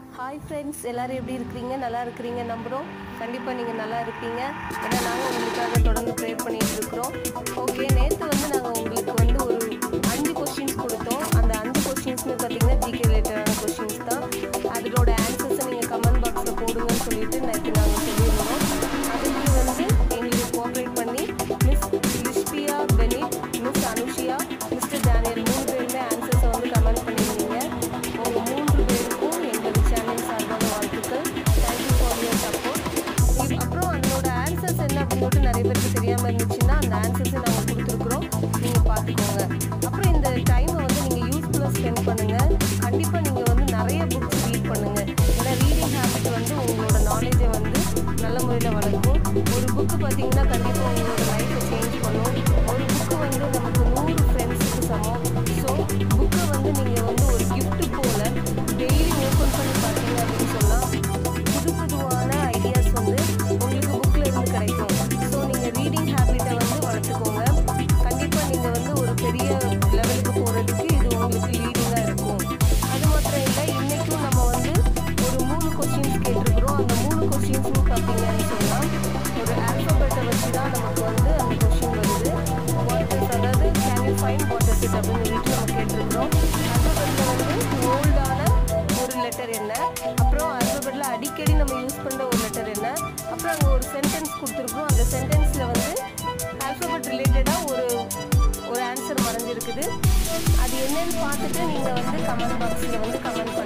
hi friends எல்லாரும் எப்படி இருக்கிறீங்க நல்லா இருக்கிறீங்க நம்புகிறோம் கண்டிப்பாக நீங்கள் நல்லா இருப்பீங்க ஏன்னா நாங்கள் உங்களுக்காக தொடர்ந்து ப்ரே பண்ணிட்டு இருக்கிறோம் ஓகே நேற்று வந்து நாங்கள் உங்களுக்கு வந்து ஒரு அஞ்சு கொஷின்ஸ் கொடுத்தோம் அந்த அஞ்சு கொஷின்ஸ்னு பார்த்தீங்கன்னா ஜிகே ரிலேட்டடான கொஷின்ஸ் தான் அதோட ஆன்சர்ஸை நீங்கள் கமெண்ட் பாக்ஸில் போடுங்கன்னு சொல்லிட்டு நேற்று நாங்கள் சொல்லியிருந்தோம் அதுக்கு வந்து எங்களுக்கு கோஆப்ரேட் பண்ணி மிஸ் லிஷ்பியா பெனிட் மிஸ் அனுஷியா மிஸ்டர் டேனியல் மூணு பேருமே ஆன்சர்ஸை வந்து கமெண்ட் பண்ணியிருந்தீங்க உங்கள் மூன்று பேருக்கும் எங்கள் சேனல் சார்பான வாழ்த்துக்கள் தேங்க்யூ ஃபார் யுவர் சப்போர்ட் அப்புறம் அதனோட ஆன்சர்ஸ் என்ன அப்படின்னு சொல்லிட்டு நிறைய பேருக்கு தெரியாமல் இருந்துச்சுன்னா அந்த ஆன்சர்ஸை நாங்கள் கொடுத்துருக்குறோம் நீங்கள் பார்த்துக்கோங்க அப்புறம் இந்த டைமை வந்து நீங்கள் யூஸ்ஃபுல்லாக ஸ்பெண்ட் பண்ணுங்கள் கண்டிப்பாக நீங்கள் வந்து நிறைய புக்ஸ் ரீட் பண்ணுங்கள் ஏன்னா ரீடிங் ஹேபிட் வந்து உங்களோட நாலேஜை வந்து நல்ல முறையில் வளர்க்கும் ஒரு புக்கு பார்த்தீங்கன்னா கண்டிப்பாக உங்களோட லைஃப்பை சேஞ்ச் பண்ணும் ஒரு புக்கு வந்து நமக்கு நூறு ஃப்ரெண்ட்ஸுக்கு சமம் ஸோ புக்கை வந்து நீங்கள் வந்து ஒரு gift போல் டெய்லி ஓப்பன் பண்ணி பார்த்தீங்க அப்படின்னு சொன்னால் புது புதுவான ஐடியாஸ் வந்து உங்களுக்கு புக்கில் இருந்து கிடைக்கும் ஸோ நீங்கள் ரீடிங் ஹேபிட்டை வந்து வளர்த்துக்கோங்க கண்டிப்பாக நீங்கள் வந்து ஒரு பெரிய லெவலுக்கு போகிறதுக்கு இது உங்களுக்கு லீடிங்காக இருக்கும் அது மாத்திரம் இல்லை இன்றைக்கும் நம்ம வந்து ஒரு மூணு கொஷின்ஸ் கேட்டிருக்கிறோம் அந்த மூணு கொஷின்ஸ்னு பார்த்தீங்கன்னு சொன்னால் ஒரு ஆல்ஃபபெட்டை வச்சு தான் நமக்கு வந்து அந்த கொஷின் வருது வாட் இஸ் அதாவது can you find what is it அப்படின்னு சொல்லிட்டு நம்ம கேட்டிருக்கிறோம் ஆல்ஃபபெட்டில் வந்து ஓல்டான ஒரு லெட்டர் என்ன அப்புறம் ஆல்ஃபபெட்டில் அடிக்கடி நம்ம யூஸ் பண்ணுற ஒரு லெட்டர் என்ன அப்புறம் அங்கே ஒரு சென்டென்ஸ் கொடுத்துருக்கோம் அந்த சென்டென்ஸில் வந்து ஆல்ஃபபெட் ரிலேட்டடாக ஒரு ஒரு ஆன்சர் மறைஞ்சிருக்குது அது என்னன்னு பார்த்துட்டு நீங்கள் வந்து கமெண்ட் பாக்ஸில் வந்து கமெண்ட்